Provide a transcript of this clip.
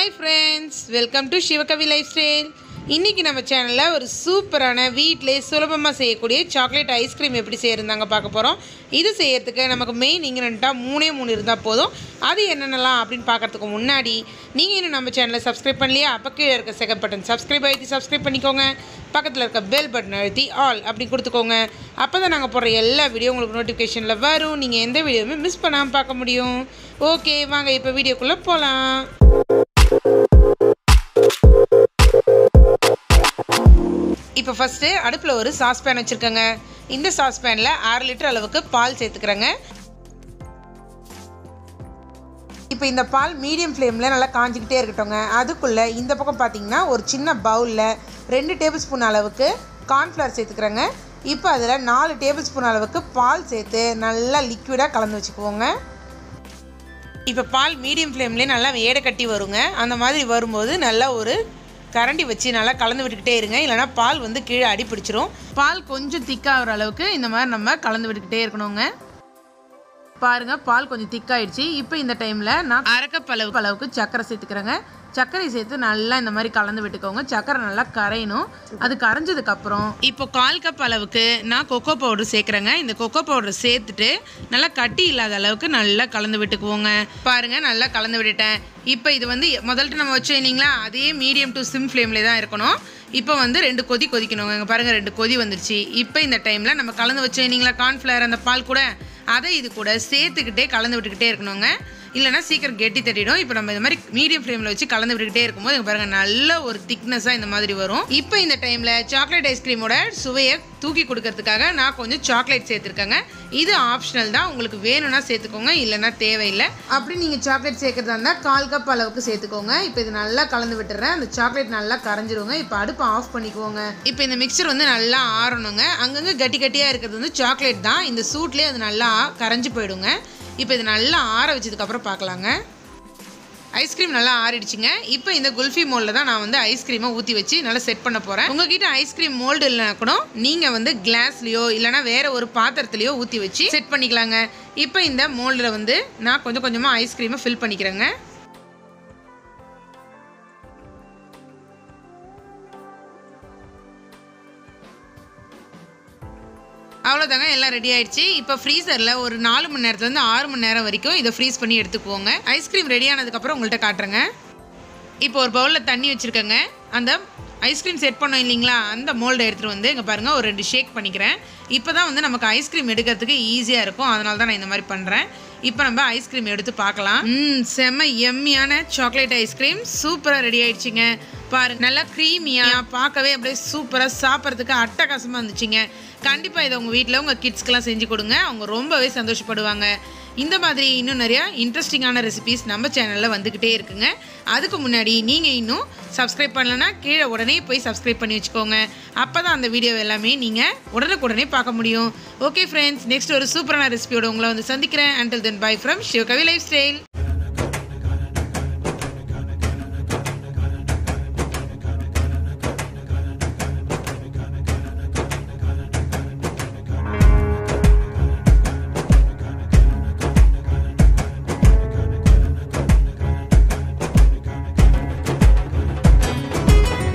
hi friends welcome to Sivakavi lifestyle இன்றைக்கி நம்ம சேனலில் ஒரு சூப்பரான வீட்டிலே சுலபமாக செய்யக்கூடிய சாக்லேட் ஐஸ்கிரீம் எப்படி செய்யறதாங்க பார்க்க போகிறோம் இது செய்யறதுக்கு நமக்கு மெயின் இன்க்ரீடியண்ட்டாக மூணே மூணு இருந்தால் போதும் அது என்னென்னலாம் அப்படின்னு பார்க்கறதுக்கு முன்னாடி நீங்கள் இன்னும் நம்ம சேனலை சப்ஸ்கிரைப் பண்ணலையா அப்போ கீழே இருக்க செகண்ட் பட்டன் சப்ஸ்கிரைப் அழுத்தி சப்ஸ்கிரைப் பண்ணிக்கோங்க பக்கத்தில் இருக்க பெல் பட்டன் அழுத்தி ஆல் அப்படி கொடுத்துக்கோங்க அப்போ தான் நாங்கள் போடுற எல்லா வீடியோ உங்களுக்கு நோட்டிஃபிகேஷனில் வரும் நீங்கள் எந்த வீடியோவுமே மிஸ் பண்ணாமல் பார்க்க முடியும் ஓகே வாங்க இப்போ வீடியோக்குள்ளே போகலாம் இப்போ ஃபஸ்ட்டு அடுப்பில் ஒரு சாஸ்பேன் வச்சுருக்கேங்க இந்த சாஸ்பேனில் அரை லிட்டர் அளவுக்கு பால் சேர்த்துக்கிறேங்க இப்போ இந்த பால் மீடியம் ஃப்ளேமில் நல்லா காஞ்சிக்கிட்டே இருக்கட்டும்ங்க அதுக்குள்ளே இந்த பக்கம் பார்த்தீங்கன்னா ஒரு சின்ன பவுலில் ரெண்டு டேபிள் ஸ்பூன் அளவுக்கு கார்ன்ஃப்ளவர் சேர்த்துக்கிறேங்க இப்போ அதில் நாலு டேபிள் ஸ்பூன் அளவுக்கு பால் சேர்த்து நல்லா லிக்விடாக கலந்து வச்சுக்குவோங்க இப்போ பால் மீடியம் ஃப்ளேம்லேயே நல்லா ஏடை கட்டி வருங்க அந்த மாதிரி வரும்போது நல்லா ஒரு கரண்டி வச்சு நல்லா கலந்து விட்டுக்கிட்டே இருங்க இல்லைனா பால் வந்து கீழே அடி பிடிச்சிரும் பால் கொஞ்சம் திக்காகிற அளவுக்கு இந்த மாதிரி நம்ம கலந்து விட்டுக்கிட்டே இருக்கணுங்க பாருங்க பால் கொஞ்சம் திக்காயிடுச்சு இப்போ இந்த டைமில் நான் அரைக்கப் அளவுக்கு அளவுக்கு சர்க்கரை சேர்த்துக்கிறேங்க சர்க்கரை சேர்த்து நல்லா இந்த மாதிரி கலந்து விட்டுக்கோங்க சர்க்கரை நல்லா கரையணும் அது கரைஞ்சதுக்கப்புறம் இப்போ கால் கப் அளவுக்கு நான் கொக்கோ பவுடர் சேர்க்குறேங்க இந்த கொக்கோ பவுடர் சேர்த்துட்டு நல்லா கட்டி இல்லாத அளவுக்கு நல்லா கலந்து விட்டுக்குவோங்க பாருங்க நல்லா கலந்து விட்டுட்டேன் இப்போ இது வந்து முதல்ல நம்ம வச்சுருந்தீங்களா அதே மீடியம் டு சிம் ஃப்ளேம்லேயே தான் இருக்கணும் இப்போ வந்து ரெண்டு கொதி கொதிக்கணுங்க இங்கே பாருங்கள் ரெண்டு கொதி வந்துருச்சு இப்போ இந்த டைமில் நம்ம கலந்து வச்சுருந்தீங்களா கார்ன்ஃப்ளவர் அந்த பால் கூட அதை இது கூட சேர்த்துக்கிட்டே கலந்து விட்டுக்கிட்டே இருக்கணுங்க இல்லைனா சீக்கிரம் கெட்டி தட்டிடும் இப்போ நம்ம இந்த மாதிரி மீடியம் ஃப்ளேமில் வச்சு கலந்து விட்டுக்கிட்டே இருக்கும்போது இங்க பாருங்க நல்ல ஒரு திக்னஸாக இந்த மாதிரி வரும் இப்போ இந்த டைமில் சாக்லேட் ஐஸ்கிரீமோட சுவையை தூக்கி கொடுக்கறதுக்காக நான் கொஞ்சம் சாக்லேட் சேர்த்துருக்கேங்க இது ஆப்ஷனல் தான் உங்களுக்கு வேணும்னா சேர்த்துக்கோங்க இல்லைனா தேவையில்லை அப்படி நீங்கள் சாக்லேட் சேர்க்கறதா இருந்தால் கால் கப் அளவுக்கு சேர்த்துக்கோங்க இப்போ இது நல்லா கலந்து விட்டுறேன் அந்த சாக்லேட் நல்லா கரைஞ்சிருங்க இப்போ அடுப்பை ஆஃப் பண்ணிக்குவோங்க இப்போ இந்த மிக்சர் வந்து நல்லா ஆறணுங்க அங்கங்கே கட்டி கட்டியாக இருக்கிறது வந்து சாக்லேட் தான் இந்த சூட்லேயே அது நல்லா கரைஞ்சி போயிடுங்க இப்போ இது நல்லா ஆற வச்சதுக்கப்புறம் பார்க்கலாங்க ஐஸ்கிரீம் நல்லா ஆறிடுச்சுங்க இப்போ இந்த குல்ஃபி மோல்டில் தான் நான் வந்து ஐஸ்கிரீமை ஊற்றி வச்சு நல்லா செட் பண்ண போகிறேன் உங்ககிட்ட ஐஸ்கிரீம் மோல்டு இல்லைனா கூட நீங்கள் வந்து கிளாஸ்லேயோ இல்லைனா வேற ஒரு பாத்திரத்துலையோ ஊற்றி வச்சு செட் பண்ணிக்கலாங்க இப்போ இந்த மோல்டில் வந்து நான் கொஞ்சம் கொஞ்சமாக ஐஸ்கிரீமை ஃபில் பண்ணிக்கிறேங்க அவ்வளோதாங்க எல்லாம் ரெடி ஆயிடுச்சு இப்போ ஃப்ரீசரில் ஒரு நாலு மணி நேரத்துலேருந்து ஆறு மணி நேரம் வரைக்கும் இதை ஃப்ரீஸ் பண்ணி எடுத்துக்குவோங்க ஐஸ்கிரீம் ரெடி ஆனதுக்கப்புறம் உங்கள்கிட்ட காட்டுறேங்க இப்போ ஒரு பவுலில் தண்ணி வச்சுருக்கேங்க அந்த ஐஸ்கிரீம் செட் பண்ணோம் இல்லைங்களா அந்த மோல்டை எடுத்துகிட்டு வந்து இங்கே பாருங்கள் ஒரு ரெண்டு ஷேக் பண்ணிக்கிறேன் இப்போ தான் வந்து நமக்கு ஐஸ்கிரீம் எடுக்கிறதுக்கு ஈஸியாக இருக்கும் அதனால தான் நான் இந்த மாதிரி பண்ணுறேன் இப்போ நம்ம ஐஸ்கிரீம் எடுத்து பார்க்கலாம் ம் செம்ம எம்மியான சாக்லேட் ஐஸ்கிரீம் சூப்பராக ரெடி ஆயிடுச்சுங்க பாருங்க நல்லா க்ரீமியாக பார்க்கவே அப்படியே சூப்பராக சாப்பிட்றதுக்கு அட்டகாசமாக இருந்துச்சுங்க கண்டிப்பாக இதை உங்கள் வீட்டில் உங்கள் கிட்ஸ்க்கெலாம் செஞ்சு கொடுங்க அவங்க ரொம்பவே சந்தோஷப்படுவாங்க இந்த மாதிரி இன்னும் நிறையா இன்ட்ரெஸ்டிங்கான ரெசிபிஸ் நம்ம சேனலில் வந்துக்கிட்டே இருக்குங்க அதுக்கு முன்னாடி நீங்கள் இன்னும் சப்ஸ்கிரைப் பண்ணலன்னா கீழே உடனே போய் சப்ஸ்கிரைப் பண்ணி வச்சுக்கோங்க அப்போ தான் அந்த வீடியோ எல்லாமே நீங்கள் உடனுக்குடனே பார்க்க முடியும் ஓகே ஃப்ரெண்ட்ஸ் நெக்ஸ்ட் ஒரு சூப்பரான ரெசிபியோட உங்களை வந்து சந்திக்கிறேன் until then bye from Sivakavi life style